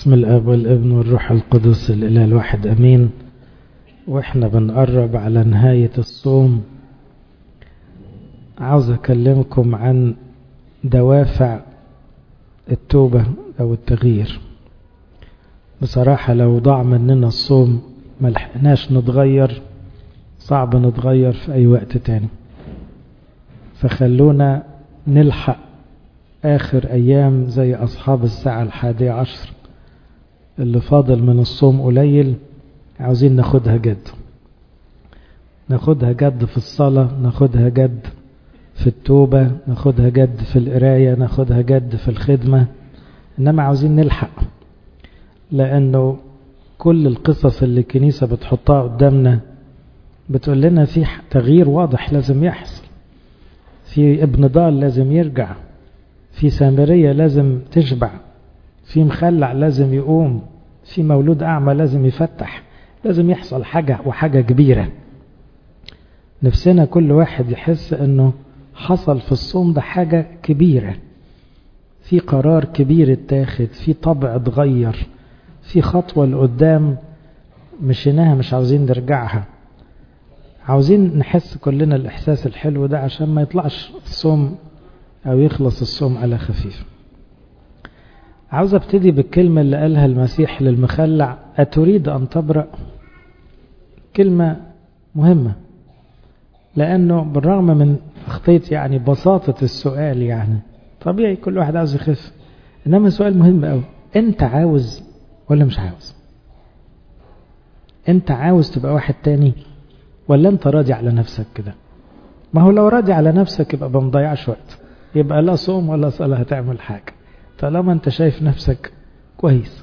بسم الاب والابن والروح القدس الاله الواحد امين واحنا بنقرب على نهايه الصوم عاوز اكلمكم عن دوافع التوبه او التغيير بصراحه لو ضاع مننا الصوم ملحقناش نتغير صعب نتغير في اي وقت تاني فخلونا نلحق آخر أيام زي أصحاب الساعة الحادية عشر اللي فاضل من الصوم قليل عاوزين ناخدها جد ناخدها جد في الصلاة ناخدها جد في التوبة ناخدها جد في القراية ناخدها جد في الخدمة إنما عاوزين نلحق لأنه كل القصص اللي الكنيسة بتحطها قدامنا بتقول لنا في تغيير واضح لازم يحصل في ابن ضال لازم يرجع في سامرية لازم تشبع في مخلع لازم يقوم في مولود أعمى لازم يفتح لازم يحصل حاجة وحاجة كبيرة نفسنا كل واحد يحس أنه حصل في الصوم ده حاجة كبيرة في قرار كبير اتاخد في طبع اتغير في خطوة لقدام مشيناها مش عاوزين نرجعها عاوزين نحس كلنا الإحساس الحلو ده عشان ما يطلعش الصوم أو يخلص الصوم على خفيف عاوز ابتدي بالكلمة اللي قالها المسيح للمخلع أتريد أن تبرأ كلمة مهمة لأنه بالرغم من أخطية يعني بساطة السؤال يعني طبيعي كل واحد عاوز يخف إنما سؤال مهم أوي أنت عاوز ولا مش عاوز أنت عاوز تبقى واحد تاني ولا أنت راضي على نفسك كده ما هو لو راضي على نفسك يبقى ما نضيعش وقت يبقى لا صوم ولا صلاة هتعمل حاجة طالما انت شايف نفسك كويس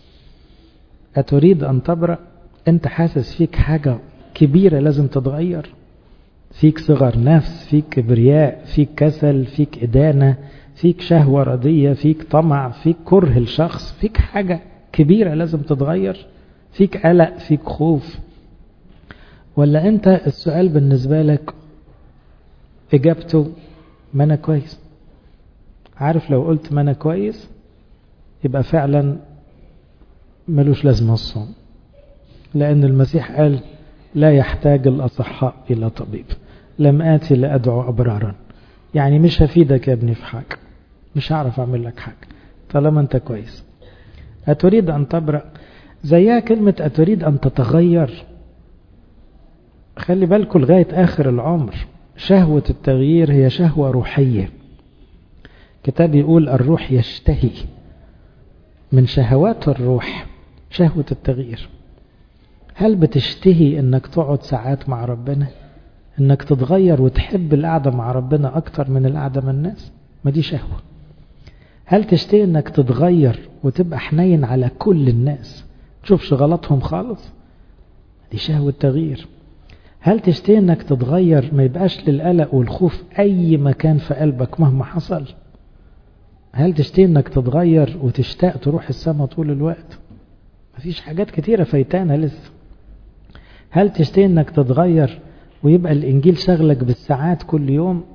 أتريد أن تبرأ انت حاسس فيك حاجة كبيرة لازم تتغير فيك صغر نفس فيك كبرياء فيك كسل فيك إدانة فيك شهوة ردية فيك طمع فيك كره الشخص فيك حاجة كبيرة لازم تتغير فيك قلق فيك خوف ولا انت السؤال بالنسبة لك اجابته ما انا كويس عارف لو قلت ما انا كويس يبقى فعلا ملوش لازمة الصوم لأن المسيح قال لا يحتاج الأصحاء إلى طبيب لم آتي لأدعو أبرارا يعني مش هفيدك يا ابني في حاجة مش هعرف أعمل لك حاجة طالما أنت كويس أتريد أن تبرأ زيها كلمة أتريد أن تتغير خلي بالكم لغاية آخر العمر شهوة التغيير هي شهوة روحية كتاب يقول الروح يشتهي من شهوات الروح شهوة التغيير هل بتشتهي انك تقعد ساعات مع ربنا انك تتغير وتحب القعدة مع ربنا اكتر من القعدة مع الناس ما دي شهوة هل تشتهي انك تتغير وتبقى حنين على كل الناس تشوفش غلطهم خالص دي شهوة تغيير هل تشتهي انك تتغير ما يبقاش للقلق والخوف اي مكان في قلبك مهما حصل هل تشتهي انك تتغير وتشتاق تروح السما طول الوقت مفيش حاجات كتيرة فايتانا لسه هل تشتهي انك تتغير ويبقى الانجيل شغلك بالساعات كل يوم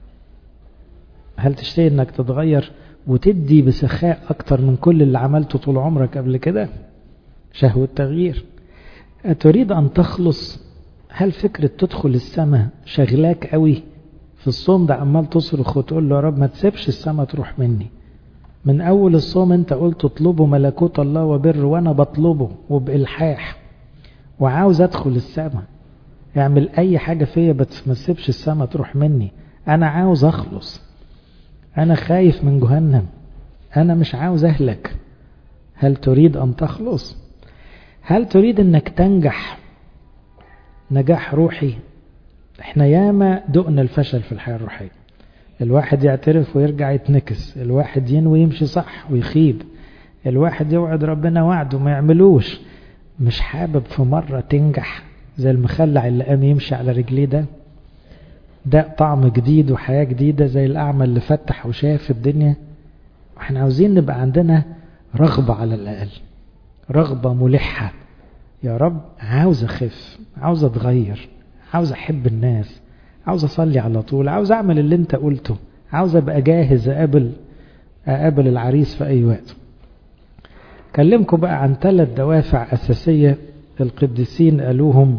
هل تشتهي انك تتغير وتدي بسخاء اكتر من كل اللي عملته طول عمرك قبل كده شهوة تغيير أتريد أن تخلص هل فكرة تدخل السماء شغلاك قوي في الصوم ده عمال تصرخ وتقول له يا رب ما تسيبش السماء تروح مني من أول الصوم أنت قلت اطلبوا ملكوت الله وبر وأنا بطلبه وبإلحاح وعاوز أدخل السماء اعمل أي حاجة فيا بس ما تسيبش السماء تروح مني أنا عاوز أخلص أنا خايف من جهنم أنا مش عاوز أهلك هل تريد أن تخلص هل تريد أنك تنجح نجاح روحي احنا ياما دقنا الفشل في الحياة الروحية الواحد يعترف ويرجع يتنكس الواحد ينوي يمشي صح ويخيب الواحد يوعد ربنا وعد وما يعملوش مش حابب في مرة تنجح زي المخلع اللي قام يمشي على رجليه ده ده طعم جديد وحياة جديدة زي الأعمى اللي فتح وشاف الدنيا احنا عاوزين نبقى عندنا رغبة على الأقل رغبة ملحة يا رب عاوز أخف عاوز أتغير عاوز أحب الناس عاوز أصلي على طول عاوز أعمل اللي أنت قلته عاوز أبقى جاهز أقابل أقابل العريس في أي وقت كلمكم بقى عن ثلاث دوافع أساسية القديسين قالوهم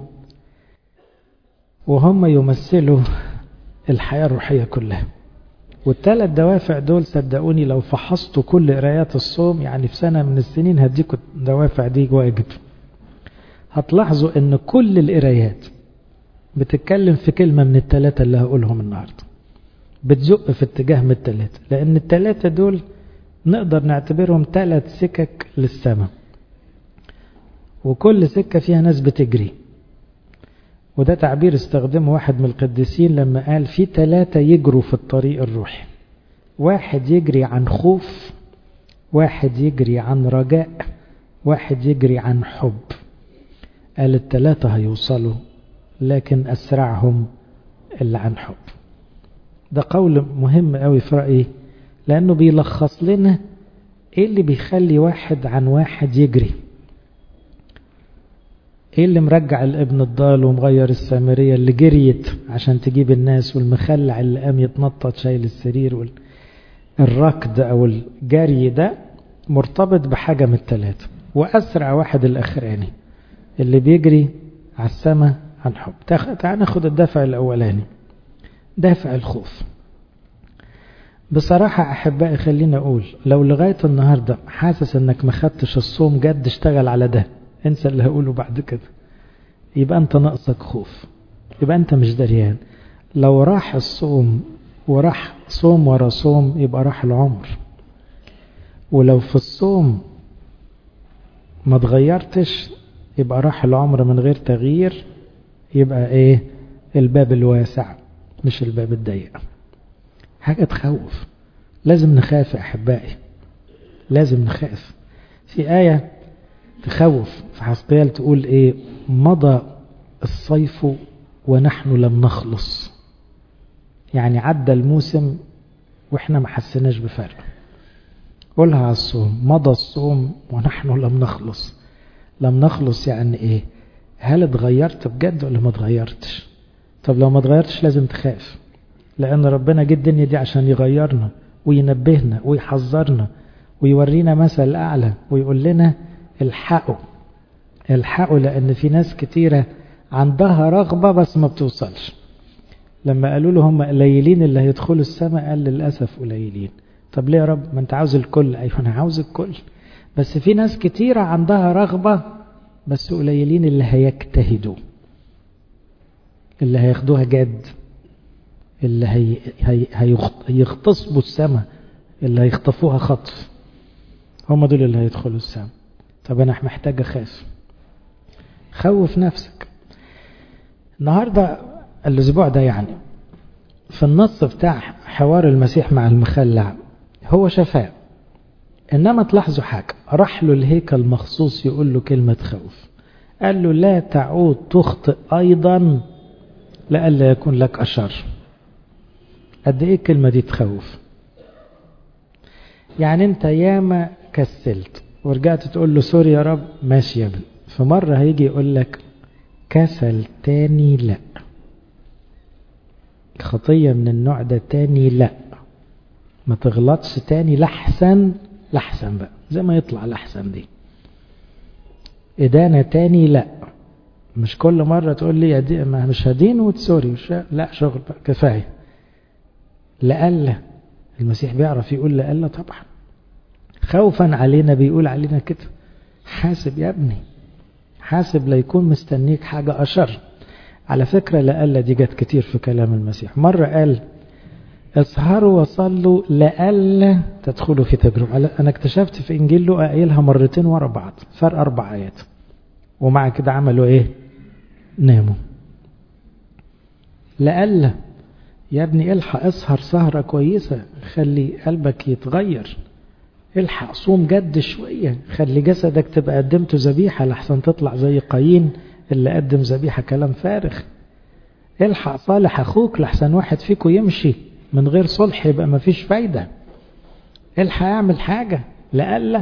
وهم يمثلوا الحياة الروحية كلها والثلاث دوافع دول صدقوني لو فحصتوا كل قرايات الصوم يعني في سنة من السنين هديكوا الدوافع دي واجب هتلاحظوا ان كل القرايات بتتكلم في كلمة من الثلاثة اللي هقولهم النهاردة بتزق في اتجاه من الثلاثة لان الثلاثة دول نقدر نعتبرهم ثلاث سكك للسماء وكل سكة فيها ناس بتجري وده تعبير استخدمه واحد من القديسين لما قال في ثلاثة يجروا في الطريق الروحي واحد يجري عن خوف واحد يجري عن رجاء واحد يجري عن حب قال الثلاثة هيوصلوا لكن أسرعهم اللي عن حب ده قول مهم قوي في رأيي لأنه بيلخص لنا إيه اللي بيخلي واحد عن واحد يجري ايه اللي مرجع الابن الضال ومغير السامرية اللي جريت عشان تجيب الناس والمخلع اللي قام يتنطط شايل السرير والركض او الجري ده مرتبط بحاجة من الثلاثة واسرع واحد الاخراني اللي بيجري على السماء عن حب تعال ناخد الدافع الاولاني دافع الخوف بصراحة أحبائي خليني أقول لو لغاية النهاردة حاسس أنك ما خدتش الصوم جد اشتغل على ده انسى اللي هقوله بعد كده يبقى انت ناقصك خوف يبقى انت مش دريان لو راح الصوم وراح صوم ورا صوم يبقى راح العمر ولو في الصوم ما تغيرتش يبقى راح العمر من غير تغيير يبقى ايه الباب الواسع مش الباب الضيق حاجة تخوف لازم نخاف يا أحبائي لازم نخاف في آية تخوف في حسقيال تقول ايه مضى الصيف ونحن لم نخلص يعني عدى الموسم واحنا ما حسيناش بفرق قولها على الصوم مضى الصوم ونحن لم نخلص لم نخلص يعني ايه هل اتغيرت بجد ولا ما اتغيرتش طب لو ما اتغيرتش لازم تخاف لان ربنا جه الدنيا دي عشان يغيرنا وينبهنا ويحذرنا ويورينا مثل اعلى ويقول لنا الحقوا الحقوا لأن في ناس كتيرة عندها رغبة بس ما بتوصلش لما قالوا له هم قليلين اللي هيدخلوا السماء قال للأسف قليلين طب ليه يا رب ما انت عاوز الكل ايوه انا عاوز الكل بس في ناس كتيرة عندها رغبة بس قليلين اللي هيجتهدوا اللي هياخدوها جد اللي هي هي هيغتصبوا السماء اللي هيخطفوها خطف هم دول اللي هيدخلوا السماء طب انا محتاج اخاف خوف نفسك النهارده الاسبوع ده يعني في النص بتاع حوار المسيح مع المخلع هو شفاه انما تلاحظوا حاجه راح له الهيكل مخصوص يقول له كلمه خوف قال له لا تعود تخطئ ايضا لئلا يكون لك اشر قد ايه الكلمه دي تخوف يعني انت ياما كسلت ورجعت تقول له سوري يا رب ماشي يا ابني في مرة هيجي يقول لك كسل تاني لا خطية من النوع ده تاني لا ما تغلطش تاني لحسن لحسن بقى زي ما يطلع لحسن دي إدانة تاني لا مش كل مرة تقول لي دي ما مش هدين وتسوري مش لا شغل بقى كفاية لألا المسيح بيعرف يقول لألا طبعا خوفا علينا بيقول علينا كده حاسب يا ابني حاسب ليكون مستنيك حاجة أشر على فكرة لألا دي جت كتير في كلام المسيح مرة قال اسهروا وصلوا لألا تدخلوا في تجربة أنا اكتشفت في إنجيل لوقا قايلها مرتين ورا بعض فرق أربع آيات ومع كده عملوا إيه ناموا لألا يا ابني الحق اسهر سهرة كويسة خلي قلبك يتغير الحق صوم جد شوية خلي جسدك تبقى قدمته ذبيحة لحسن تطلع زي قايين اللي قدم ذبيحة كلام فارغ الحق صالح أخوك لحسن واحد فيكم يمشي من غير صلح يبقى مفيش فايدة الحق اعمل حاجة لألا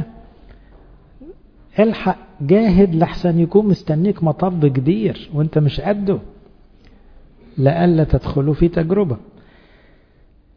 الحق جاهد لحسن يكون مستنيك مطب كبير وانت مش قده لألا تدخلوا في تجربة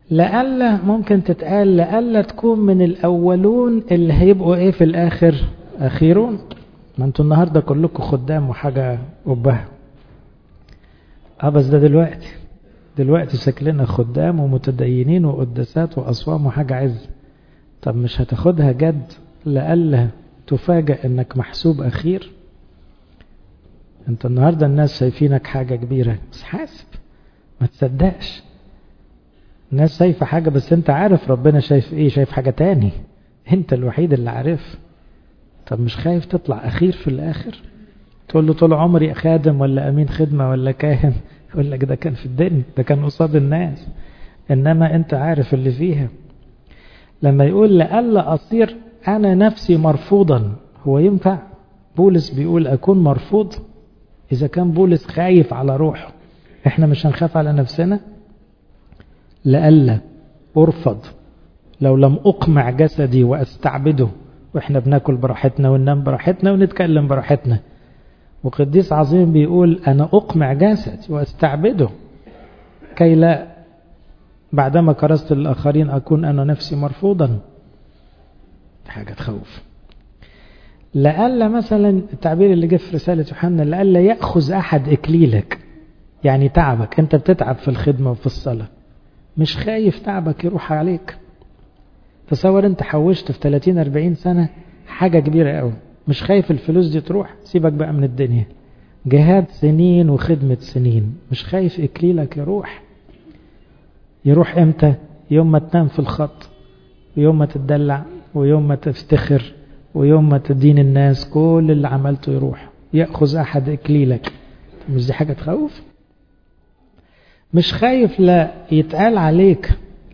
لألا ممكن تتقال لألا تكون من الأولون اللي هيبقوا إيه في الآخر أخيرون ما انتوا النهاردة كلكم خدام وحاجة أبها اه بس ده دلوقتي دلوقتي شكلنا خدام ومتدينين وقداسات وأصوام وحاجة عز طب مش هتاخدها جد لألا تفاجأ انك محسوب أخير انت النهاردة الناس شايفينك حاجة كبيرة بس حاسب ما تصدقش الناس شايفة حاجة بس انت عارف ربنا شايف ايه شايف حاجة تاني انت الوحيد اللي عارف طب مش خايف تطلع اخير في الاخر تقول له طول عمري خادم ولا امين خدمة ولا كاهن يقول لك ده كان في الدنيا ده كان قصاد الناس انما انت عارف اللي فيها لما يقول لألا أصير أنا نفسي مرفوضا هو ينفع بولس بيقول أكون مرفوض إذا كان بولس خايف على روحه إحنا مش هنخاف على نفسنا لألا أرفض لو لم أقمع جسدي وأستعبده وإحنا بناكل براحتنا وننام براحتنا ونتكلم براحتنا وقديس عظيم بيقول أنا أقمع جسدي وأستعبده كي لا بعدما كرست الآخرين أكون أنا نفسي مرفوضا حاجة تخوف لألا مثلا التعبير اللي جه في رسالة يوحنا لألا يأخذ أحد إكليلك يعني تعبك أنت بتتعب في الخدمة وفي الصلاة مش خايف تعبك يروح عليك تصور أنت حوشت في 30-40 سنة حاجة كبيرة قوي مش خايف الفلوس دي تروح سيبك بقى من الدنيا جهاد سنين وخدمة سنين مش خايف إكليلك يروح يروح امتى يوم ما تنام في الخط ويوم ما تدلع ويوم ما تفتخر ويوم ما تدين الناس كل اللي عملته يروح يأخذ أحد إكليلك مش دي حاجة تخوف مش خايف لا يتقال عليك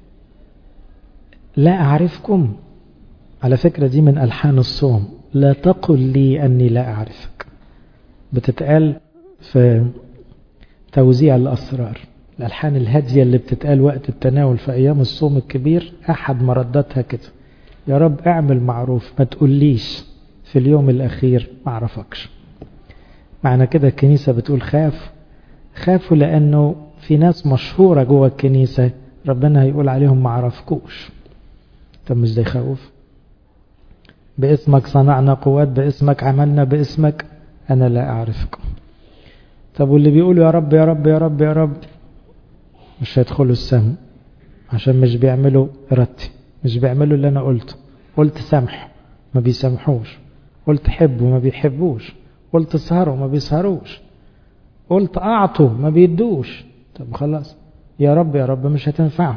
لا أعرفكم على فكرة دي من ألحان الصوم لا تقل لي أني لا أعرفك بتتقال في توزيع الأسرار الألحان الهادية اللي بتتقال وقت التناول في أيام الصوم الكبير أحد مرداتها كده يا رب اعمل معروف ما تقوليش في اليوم الأخير ما أعرفكش معنى كده الكنيسة بتقول خاف خافوا لأنه في ناس مشهورة جوه الكنيسة ربنا هيقول عليهم ما عرفكوش طب مش ده يخوف باسمك صنعنا قوات باسمك عملنا باسمك أنا لا أعرفكم طب واللي بيقولوا يا رب يا رب يا رب يا رب مش هيدخلوا السم عشان مش بيعملوا إرادتي مش بيعملوا اللي أنا قلته قلت سامح ما بيسامحوش قلت حبوا ما بيحبوش قلت سهروا ما بيسهروش قلت أعطوا ما بيدوش طب خلاص يا رب يا رب مش هتنفع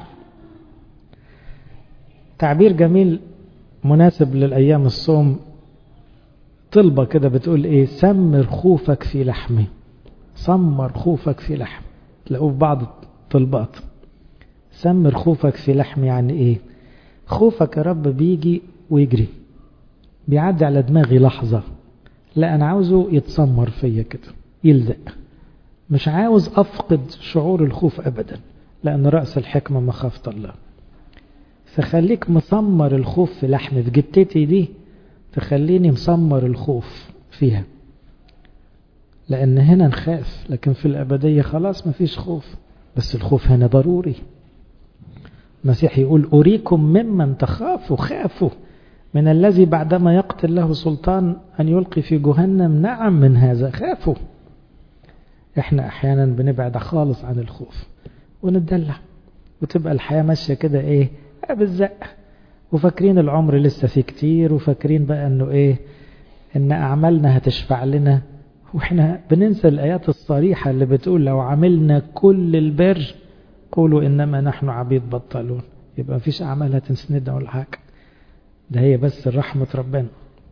تعبير جميل مناسب للأيام الصوم طلبة كده بتقول إيه سمر خوفك في لحمي سمر خوفك في لحم تلاقوه في بعض الطلبات سمر خوفك في لحم يعني إيه خوفك يا رب بيجي ويجري بيعدي على دماغي لحظة لا أنا عاوزه يتسمر فيا كده يلزق مش عاوز أفقد شعور الخوف أبدا لأن رأس الحكمة مخافة الله فخليك مسمر الخوف في لحمي في جتتي دي تخليني مسمر الخوف فيها لأن هنا نخاف لكن في الأبدية خلاص مفيش خوف بس الخوف هنا ضروري المسيح يقول أريكم ممن تخافوا خافوا من الذي بعدما يقتل له سلطان أن يلقي في جهنم نعم من هذا خافوا احنا احيانا بنبعد خالص عن الخوف ونتدلع وتبقى الحياة ماشية كده ايه بالزق وفاكرين العمر لسه فيه كتير وفاكرين بقى انه ايه ان اعمالنا هتشفع لنا واحنا بننسى الايات الصريحة اللي بتقول لو عملنا كل البر قولوا انما نحن عبيد بطلون يبقى مفيش اعمال هتنسندنا ولا حاجة ده هي بس رحمة ربنا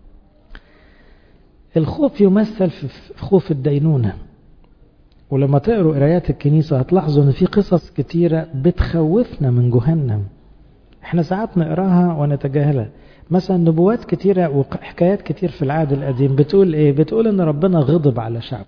الخوف يمثل في خوف الدينونة ولما تقروا قرايات الكنيسة هتلاحظوا ان في قصص كتيرة بتخوفنا من جهنم احنا ساعات نقراها ونتجاهلها مثلا نبوات كتيرة وحكايات كتير في العهد القديم بتقول ايه بتقول ان ربنا غضب على شعبه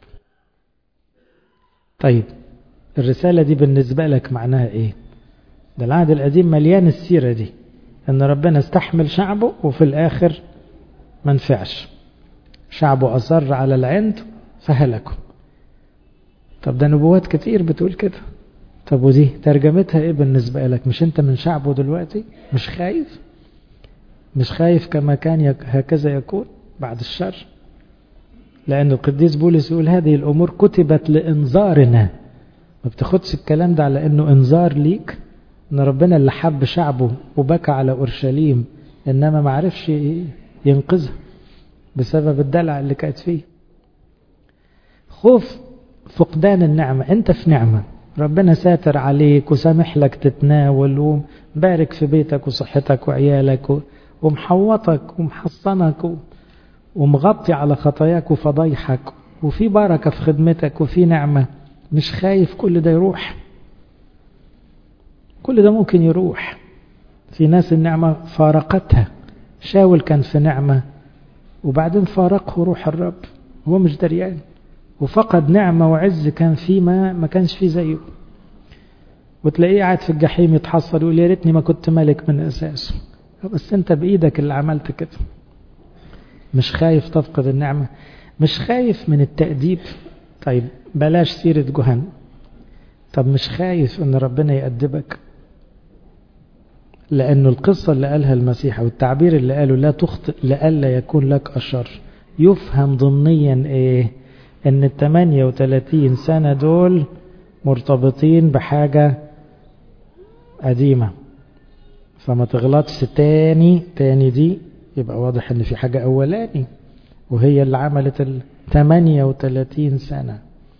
طيب الرسالة دي بالنسبة لك معناها ايه ده العهد القديم مليان السيرة دي ان ربنا استحمل شعبه وفي الاخر ما نفعش شعبه اصر على العند فهلكوا طب ده نبوات كتير بتقول كده طب ودي ترجمتها ايه بالنسبة لك مش انت من شعبه دلوقتي مش خايف مش خايف كما كان يك هكذا يكون بعد الشر لأن القديس بولس يقول هذه الأمور كتبت لإنذارنا ما بتاخدش الكلام ده على أنه إنذار ليك أن ربنا اللي حب شعبه وبكى على أورشليم إنما ما عرفش ينقذها بسبب الدلع اللي كانت فيه خوف فقدان النعمة أنت في نعمة ربنا ساتر عليك وسامح لك تتناول ومبارك في بيتك وصحتك وعيالك ومحوطك ومحصنك ومغطي على خطاياك وفضايحك وفي بركة في خدمتك وفي نعمة مش خايف كل ده يروح كل ده ممكن يروح في ناس النعمة فارقتها شاول كان في نعمة وبعدين فارقه روح الرب هو مش دريان وفقد نعمة وعز كان فيه ما ما كانش فيه زيه وتلاقيه قاعد في الجحيم يتحصر يقول يا ريتني ما كنت ملك من اساسه بس انت بايدك اللي عملت كده مش خايف تفقد النعمة مش خايف من التأديب طيب بلاش سيرة جهنم طب مش خايف ان ربنا يأدبك لأنه القصة اللي قالها المسيح أو التعبير اللي قاله لا تخطئ لألا يكون لك أشر يفهم ضمنيا إيه إن ال 38 سنة دول مرتبطين بحاجة قديمة فما تغلطش تاني تاني دي يبقى واضح إن في حاجة أولاني وهي اللي عملت ال 38 سنة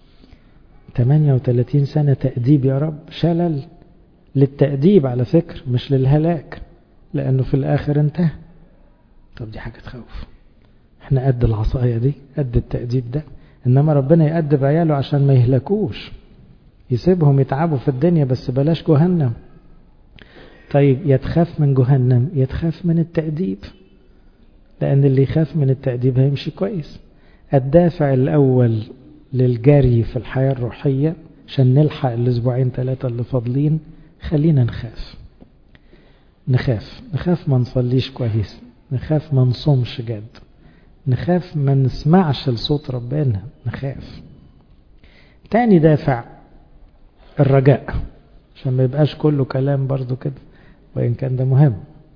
38 سنة تأديب يا رب شلل للتأديب على فكر مش للهلاك لأنه في الآخر انتهى طب دي حاجة تخوف احنا قد العصاية دي قد التأديب ده إنما ربنا يأدب عياله عشان ما يهلكوش يسيبهم يتعبوا في الدنيا بس بلاش جهنم طيب يتخاف من جهنم يتخاف من التأديب لأن اللي يخاف من التأديب هيمشي كويس الدافع الأول للجري في الحياة الروحية عشان نلحق الأسبوعين ثلاثة اللي فاضلين خلينا نخاف نخاف نخاف ما نصليش كويس نخاف ما نصومش جد نخاف ما نسمعش لصوت ربنا نخاف تاني دافع الرجاء عشان ما يبقاش كله كلام برضو كده وإن كان ده مهم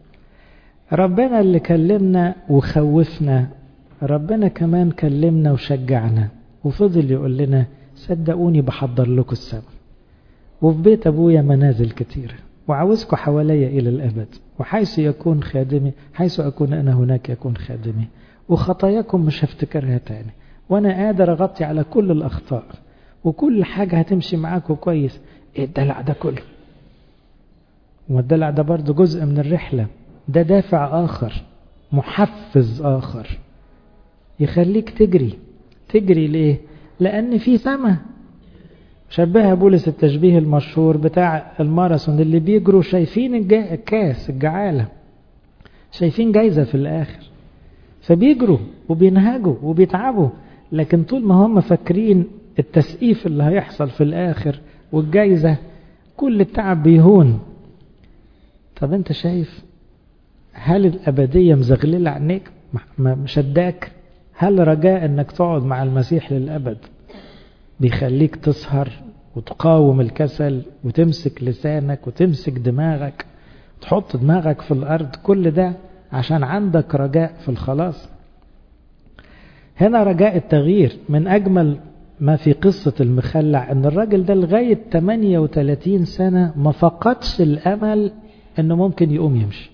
ربنا اللي كلمنا وخوفنا ربنا كمان كلمنا وشجعنا وفضل يقول لنا صدقوني بحضر لكم السبب وفي بيت أبويا منازل كتيرة وعاوزكم حواليا إلى الأبد وحيث يكون خادمي حيث أكون أنا هناك يكون خادمي وخطاياكم مش هفتكرها تاني وأنا قادر أغطي على كل الأخطاء وكل حاجة هتمشي معاكم كويس إيه الدلع ده كله والدلع ده برضه جزء من الرحلة ده دافع آخر محفز آخر يخليك تجري تجري ليه لأن في سما شبهها بولس التشبيه المشهور بتاع الماراثون اللي بيجروا شايفين الكاس الجعالة شايفين جايزة في الآخر فبيجروا وبينهجوا وبيتعبوا لكن طول ما هم فاكرين التسقيف اللي هيحصل في الآخر والجايزة كل التعب بيهون طب انت شايف هل الأبدية مزغللة عينيك مشداك هل رجاء انك تقعد مع المسيح للأبد بيخليك تسهر وتقاوم الكسل وتمسك لسانك وتمسك دماغك تحط دماغك في الأرض كل ده عشان عندك رجاء في الخلاص هنا رجاء التغيير من أجمل ما في قصة المخلع أن الراجل ده لغاية 38 سنة ما فقدش الأمل أنه ممكن يقوم يمشي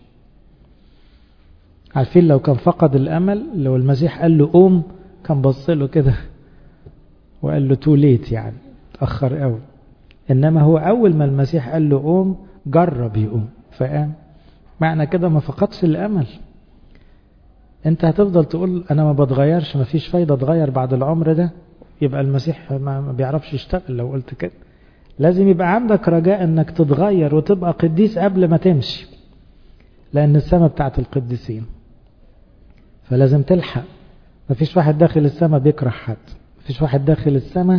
عارفين لو كان فقد الأمل لو المسيح قال له قوم كان بص له كده وقال له تو ليت يعني تأخر قوي إنما هو أول ما المسيح قال له قوم جرب يقوم فقام معنى كده ما فقدش الأمل أنت هتفضل تقول أنا ما بتغيرش ما فيش فايدة اتغير بعد العمر ده يبقى المسيح ما بيعرفش يشتغل لو قلت كده لازم يبقى عندك رجاء انك تتغير وتبقى قديس قبل ما تمشي لان السماء بتاعت القديسين فلازم تلحق مفيش واحد داخل السماء بيكره حد مفيش واحد داخل السماء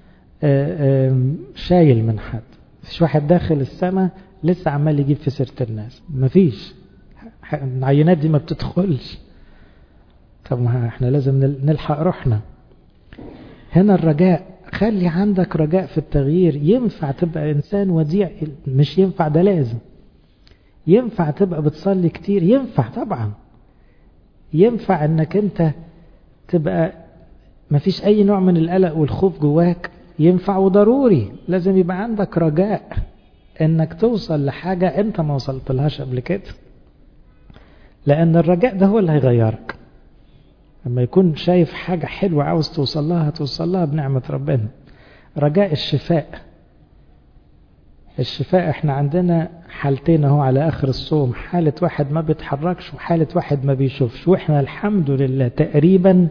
شايل من حد مفيش واحد داخل السماء لسه عمال يجيب في سيرة الناس مفيش العينات دي ما بتدخلش طب ما احنا لازم نلحق روحنا هنا الرجاء خلي عندك رجاء في التغيير ينفع تبقى إنسان وديع مش ينفع ده لازم ينفع تبقى بتصلي كتير ينفع طبعا ينفع انك انت تبقى مفيش اي نوع من القلق والخوف جواك ينفع وضروري لازم يبقى عندك رجاء انك توصل لحاجة انت ما وصلت لهاش قبل كده لان الرجاء ده هو اللي هيغيرك لما يكون شايف حاجة حلوة عاوز توصل لها هتوصل لها بنعمة ربنا رجاء الشفاء الشفاء احنا عندنا حالتين اهو على اخر الصوم حالة واحد ما بيتحركش وحالة واحد ما بيشوفش واحنا الحمد لله تقريبا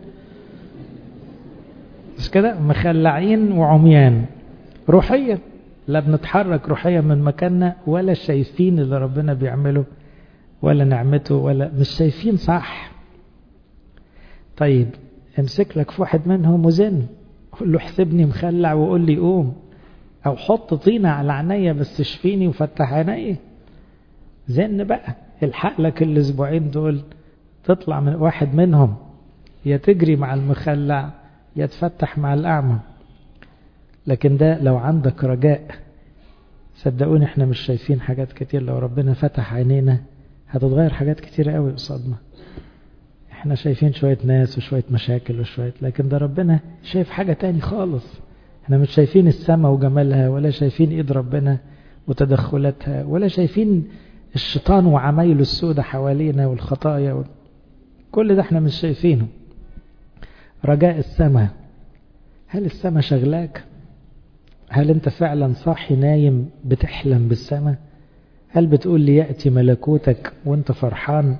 مش كده مخلعين وعميان روحيا لا بنتحرك روحيا من مكاننا ولا شايفين اللي ربنا بيعمله ولا نعمته ولا مش شايفين صح طيب امسك لك في واحد منهم وزن قول له احسبني مخلع وقول لي قوم او حط طينة على عينيا بس اشفيني وفتح عيني زن بقى الحق لك الاسبوعين دول تطلع من واحد منهم يا تجري مع المخلع يا تفتح مع الاعمى لكن ده لو عندك رجاء صدقوني احنا مش شايفين حاجات كتير لو ربنا فتح عينينا هتتغير حاجات كتير قوي قصادنا احنا شايفين شوية ناس وشوية مشاكل وشوية لكن ده ربنا شايف حاجة تاني خالص احنا مش شايفين السماء وجمالها ولا شايفين ايد ربنا وتدخلاتها ولا شايفين الشيطان وعمايله السودة حوالينا والخطايا وال... كل ده احنا مش شايفينه رجاء السماء هل السماء شغلاك هل انت فعلا صاحي نايم بتحلم بالسماء هل بتقول لي يأتي ملكوتك وانت فرحان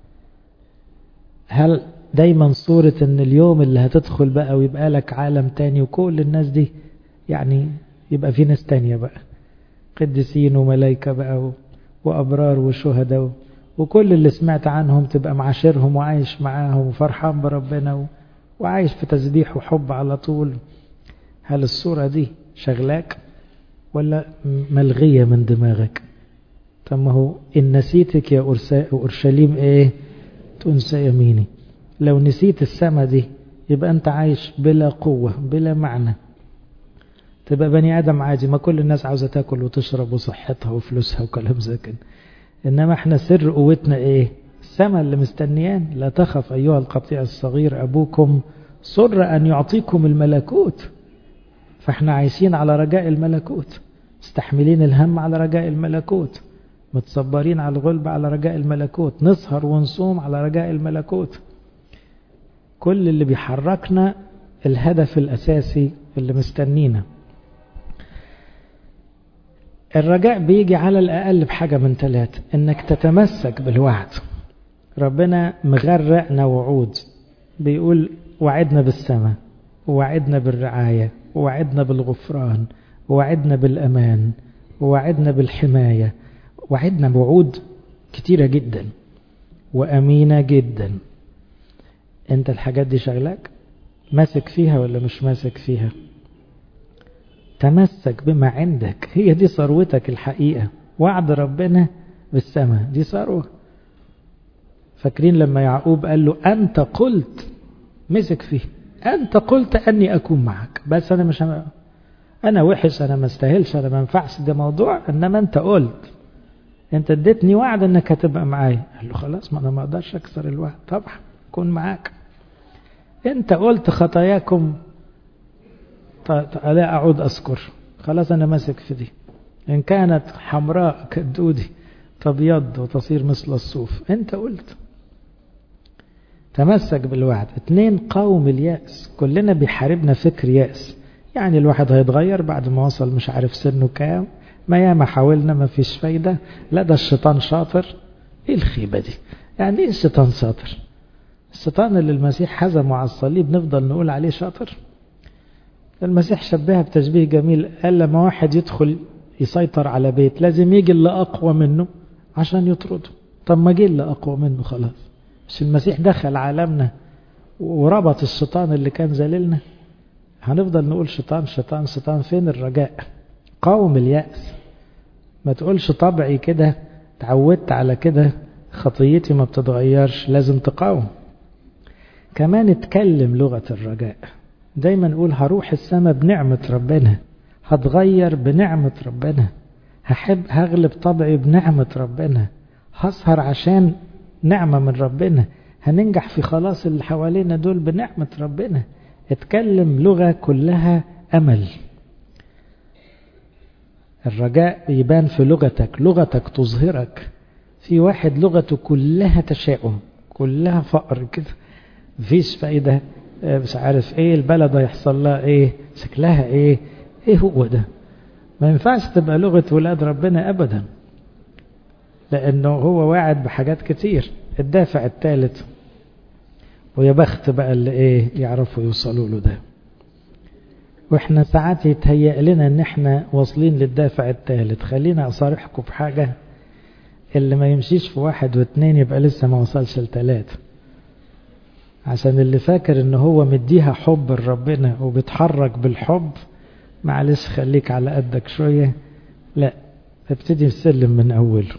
هل دايما صورة ان اليوم اللي هتدخل بقى ويبقى لك عالم تاني وكل الناس دي يعني يبقى في ناس تانية بقى قديسين وملايكة بقى وأبرار وشهداء وكل اللي سمعت عنهم تبقى معاشرهم وعايش معاهم وفرحان بربنا وعايش في تسبيح وحب على طول هل الصورة دي شغلاك ولا ملغية من دماغك طب ما هو إن نسيتك يا أورشليم إيه تنسى يميني لو نسيت السما دي يبقى أنت عايش بلا قوة بلا معنى تبقى بني آدم عادي ما كل الناس عاوزة تاكل وتشرب وصحتها وفلوسها وكلام زي كده إنما احنا سر قوتنا إيه السما اللي مستنيان لا تخف أيها القطيع الصغير أبوكم سر أن يعطيكم الملكوت فاحنا عايشين على رجاء الملكوت مستحملين الهم على رجاء الملكوت متصبرين على الغلب على رجاء الملكوت نسهر ونصوم على رجاء الملكوت كل اللي بيحركنا الهدف الأساسي اللي مستنينا الرجاء بيجي على الأقل بحاجة من ثلاثة إنك تتمسك بالوعد ربنا مغرقنا وعود بيقول وعدنا بالسماء ووعدنا بالرعاية ووعدنا بالغفران ووعدنا بالأمان ووعدنا بالحماية وعدنا بوعود كتيرة جدا وأمينة جدا انت الحاجات دي شغلك ماسك فيها ولا مش ماسك فيها تمسك بما عندك هي دي ثروتك الحقيقة وعد ربنا بالسماء دي ثروة فاكرين لما يعقوب قال له أنت قلت مسك فيه أنت قلت أني أكون معك بس أنا مش هم... أنا وحش أنا ما استاهلش أنا ما ينفعش ده موضوع إنما أنت قلت أنت اديتني وعد إنك هتبقى معايا قال له خلاص ما أنا ما أقدرش أكسر الوعد طبعا أكون معاك أنت قلت خطاياكم لا أعود أذكر خلاص أنا ماسك في دي إن كانت حمراء كالدودي تبيض وتصير مثل الصوف أنت قلت تمسك بالوعد اتنين قوم اليأس كلنا بيحاربنا فكر يأس يعني الواحد هيتغير بعد ما وصل مش عارف سنه كام ما ياما حاولنا ما فيش فايدة لا ده الشيطان شاطر ايه الخيبة دي يعني ايه الشيطان شاطر الشيطان اللي المسيح حزمه على الصليب نفضل نقول عليه شاطر المسيح شبهها بتشبيه جميل قال لما واحد يدخل يسيطر على بيت لازم يجي اللي أقوى منه عشان يطرده طب ما جه اللي أقوى منه خلاص مش المسيح دخل عالمنا وربط الشيطان اللي كان ذليلنا هنفضل نقول شيطان شيطان شيطان فين الرجاء قاوم اليأس ما تقولش طبعي كده تعودت على كده خطيتي ما بتتغيرش لازم تقاوم كمان اتكلم لغة الرجاء دايما نقول هروح السماء بنعمة ربنا هتغير بنعمة ربنا هحب هغلب طبعي بنعمة ربنا هسهر عشان نعمة من ربنا هننجح في خلاص اللي حوالينا دول بنعمة ربنا اتكلم لغة كلها أمل الرجاء يبان في لغتك لغتك تظهرك في واحد لغته كلها تشاؤم كلها فقر كده مفيش فايدة مش عارف ايه البلد هيحصل لها ايه شكلها ايه ايه هو ده ما ينفعش تبقى لغة ولاد ربنا ابدا لانه هو واعد بحاجات كتير الدافع الثالث ويا بخت بقى اللي ايه يعرفوا يوصلوا له ده واحنا ساعات يتهيأ لنا ان احنا واصلين للدافع الثالث خلينا اصارحكم بحاجة اللي ما يمشيش في واحد واثنين يبقى لسه ما وصلش لثلاثة عشان اللي فاكر ان هو مديها حب لربنا وبيتحرك بالحب معلش خليك على قدك شوية لا ابتدي السلم من اوله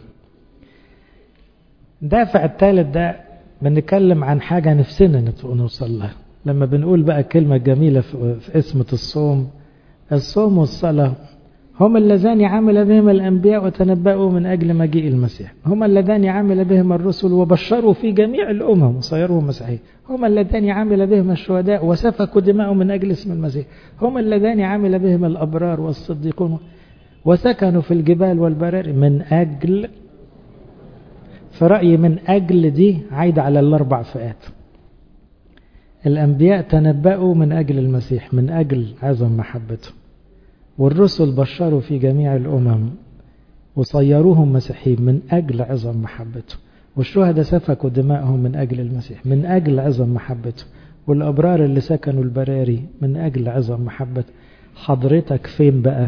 الدافع الثالث ده بنتكلم عن حاجة نفسنا نوصل لها لما بنقول بقى كلمة جميلة في اسمة الصوم الصوم والصلاة هما اللذان عمل بهما الأنبياء وتنبأوا من أجل مجيء المسيح هما اللذان عمل بهما الرسل وبشروا في جميع الأمم وصيروا مسيحيين هما اللذان عمل بهما الشهداء وسفكوا دماءهم من أجل اسم المسيح هما اللذان عمل بهما الأبرار والصديقون وسكنوا في الجبال والبراري من أجل في رأيي من أجل دي عايدة على الأربع فئات الأنبياء تنبأوا من أجل المسيح من أجل عظم محبته والرسل بشروا في جميع الأمم وصيروهم مسيحيين من أجل عظم محبته والشهداء سفكوا دماءهم من أجل المسيح من أجل عظم محبته والأبرار اللي سكنوا البراري من أجل عظم محبته حضرتك فين بقى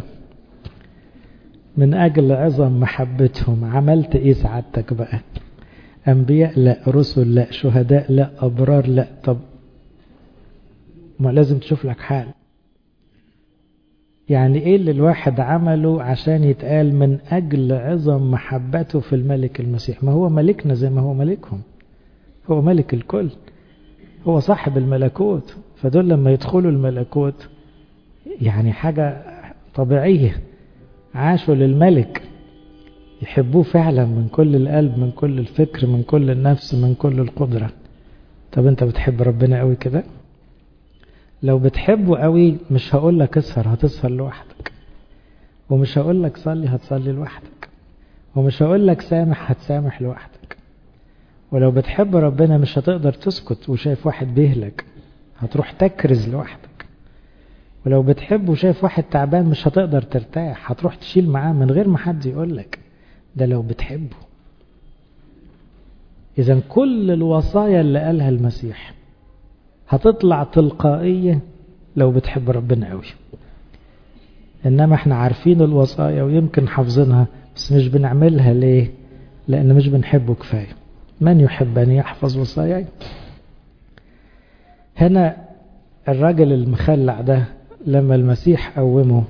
من أجل عظم محبتهم عملت إيه سعادتك بقى أنبياء لا رسل لا شهداء لا أبرار لا طب ما لازم تشوف لك حال يعني ايه اللي الواحد عمله عشان يتقال من اجل عظم محبته في الملك المسيح ما هو ملكنا زي ما هو ملكهم هو ملك الكل هو صاحب الملكوت فدول لما يدخلوا الملكوت يعني حاجة طبيعية عاشوا للملك يحبوه فعلا من كل القلب من كل الفكر من كل النفس من كل القدرة طب انت بتحب ربنا قوي كده لو بتحبه قوي مش هقول لك اسهر هتسهر لوحدك ومش هقول لك صلي هتصلي لوحدك ومش هقول لك سامح هتسامح لوحدك ولو بتحب ربنا مش هتقدر تسكت وشايف واحد بيهلك هتروح تكرز لوحدك ولو بتحب وشايف واحد تعبان مش هتقدر ترتاح هتروح تشيل معاه من غير ما حد يقول لك ده لو بتحبه اذا كل الوصايا اللي قالها المسيح هتطلع تلقائية لو بتحب ربنا قوي إنما احنا عارفين الوصايا ويمكن حافظينها بس مش بنعملها ليه لأن مش بنحبه كفاية من يحبني يحفظ وصاياي هنا الراجل المخلع ده لما المسيح قومه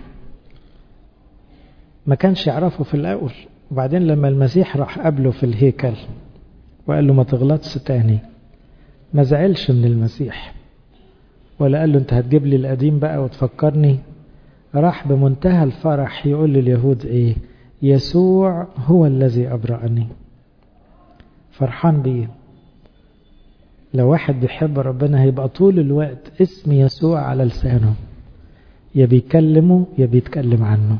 ما كانش يعرفه في الأول وبعدين لما المسيح راح قابله في الهيكل وقال له ما تغلطش تاني ما زعلش من المسيح ولا قال له انت هتجيب لي القديم بقى وتفكرني راح بمنتهى الفرح يقول لليهود ايه يسوع هو الذي أبرأني فرحان بيه لو واحد بيحب ربنا هيبقى طول الوقت اسم يسوع على لسانه يا بيكلمه يا بيتكلم عنه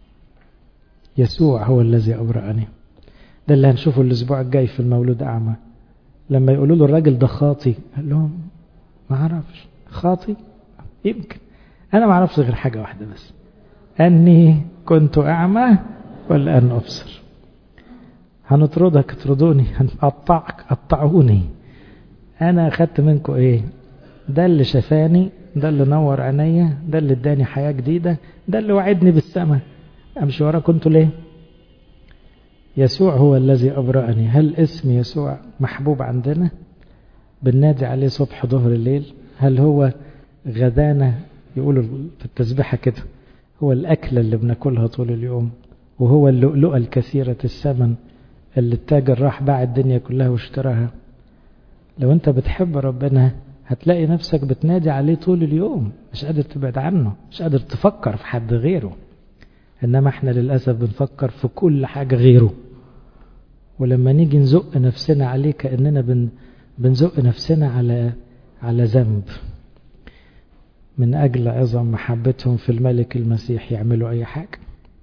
يسوع هو الذي أبرأني ده اللي هنشوفه الأسبوع الجاي في المولود أعمى لما يقولوا له الراجل ده خاطي قال لهم ما اعرفش خاطي يمكن انا ما اعرفش غير حاجه واحده بس اني كنت اعمى ولا ان ابصر هنطردك اطردوني هنقطعك قطعوني انا اخدت منكم ايه ده اللي شفاني ده اللي نور عينيا ده اللي اداني حياه جديده ده اللي وعدني بالسماء امشي وراكم انتوا ليه يسوع هو الذي أبرأني هل اسم يسوع محبوب عندنا بننادي عليه صبح ظهر الليل هل هو غدانا يقولوا في التسبيحة كده هو الأكلة اللي بناكلها طول اليوم وهو اللؤلؤة الكثيرة الثمن اللي التاجر راح باع الدنيا كلها واشتراها لو انت بتحب ربنا هتلاقي نفسك بتنادي عليه طول اليوم مش قادر تبعد عنه مش قادر تفكر في حد غيره إنما احنا للأسف بنفكر في كل حاجة غيره ولما نيجي نزق نفسنا عليه كأننا بن بنزق نفسنا على على ذنب من أجل عظم محبتهم في الملك المسيح يعملوا أي حاجة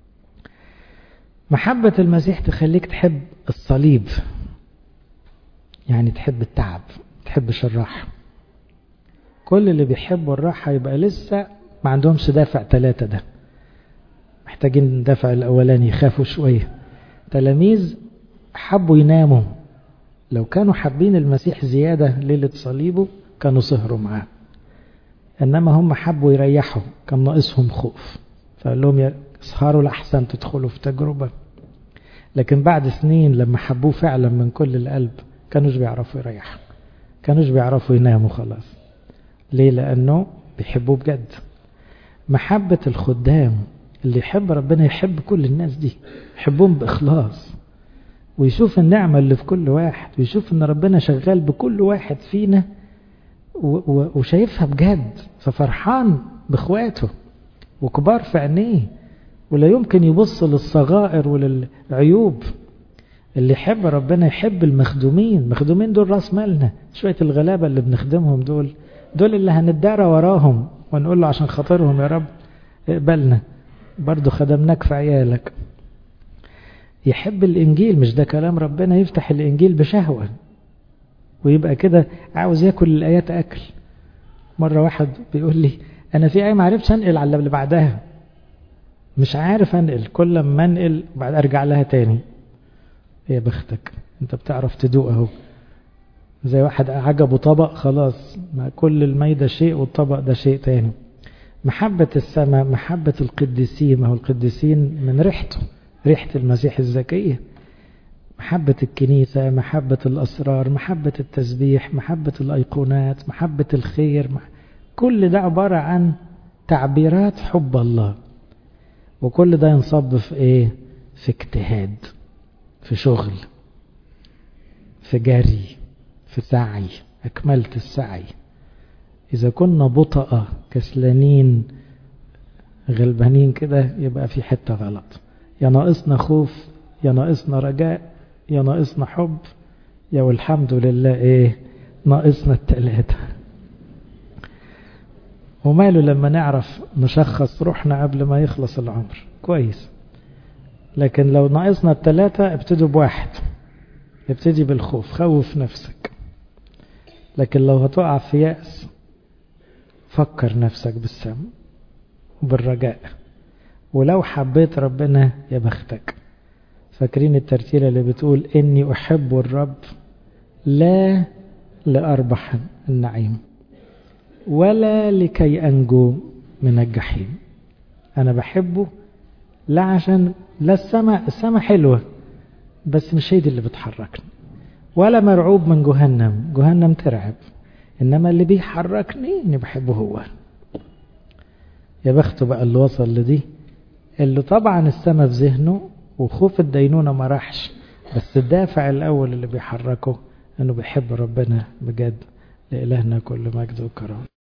محبة المسيح تخليك تحب الصليب يعني تحب التعب تحب الراحة كل اللي بيحبوا الراحة يبقى لسه ما عندهمش دافع ثلاثة ده محتاجين الدافع الأولاني يخافوا شوية تلاميذ حبوا يناموا لو كانوا حابين المسيح زيادة ليلة صليبه كانوا سهروا معاه إنما هم حبوا يريحوا كان ناقصهم خوف فقال لهم اسهروا لأحسن تدخلوا في تجربة لكن بعد سنين لما حبوه فعلا من كل القلب كانوش بيعرفوا يريحوا كانوش بيعرفوا يناموا خلاص ليه لأنه بيحبوه بجد محبة الخدام اللي يحب ربنا يحب كل الناس دي يحبهم بإخلاص ويشوف النعمة اللي في كل واحد ويشوف ان ربنا شغال بكل واحد فينا وشايفها بجد ففرحان باخواته وكبار في عينيه ولا يمكن يبص للصغائر وللعيوب اللي يحب ربنا يحب المخدومين المخدومين دول راس مالنا شوية الغلابة اللي بنخدمهم دول دول اللي هندارى وراهم ونقول له عشان خاطرهم يا رب اقبلنا برضو خدمناك في عيالك يحب الإنجيل مش ده كلام ربنا يفتح الإنجيل بشهوة ويبقى كده عاوز ياكل الآيات أكل مرة واحد بيقول لي أنا في آية ما عرفتش أنقل على اللي بعدها مش عارف أنقل كل ما أنقل بعد أرجع لها تاني يا بختك أنت بتعرف تدوق أهو زي واحد عجبه طبق خلاص ما كل الميدة شيء والطبق ده شيء تاني محبة السماء محبة القديسين ما هو القديسين من ريحته ريحة المسيح الزكية محبة الكنيسة محبة الأسرار محبة التسبيح محبة الأيقونات محبة الخير كل ده عبارة عن تعبيرات حب الله وكل ده ينصب في ايه في اجتهاد في شغل في جري في سعي أكملت السعي إذا كنا بطأة كسلانين غلبانين كده يبقى في حتة غلط يا ناقصنا خوف يا ناقصنا رجاء يا ناقصنا حب يا والحمد لله ايه ناقصنا التلاتة وماله لما نعرف نشخص روحنا قبل ما يخلص العمر كويس لكن لو ناقصنا التلاتة ابتدوا بواحد ابتدي بالخوف خوف نفسك لكن لو هتقع في يأس فكر نفسك بالسم وبالرجاء ولو حبيت ربنا يا بختك فاكرين الترتيلة اللي بتقول إني أحب الرب لا لأربح النعيم ولا لكي أنجو من الجحيم أنا بحبه لا عشان لا السماء السماء حلوة بس مش هي دي اللي بتحركني ولا مرعوب من جهنم جهنم ترعب إنما اللي بيحركني إني بحبه هو يا بخته بقى اللي وصل لدي اللي طبعا السما في ذهنه وخوف الدينونة ما راحش بس الدافع الأول اللي بيحركه أنه بيحب ربنا بجد لإلهنا كل مجد وكرم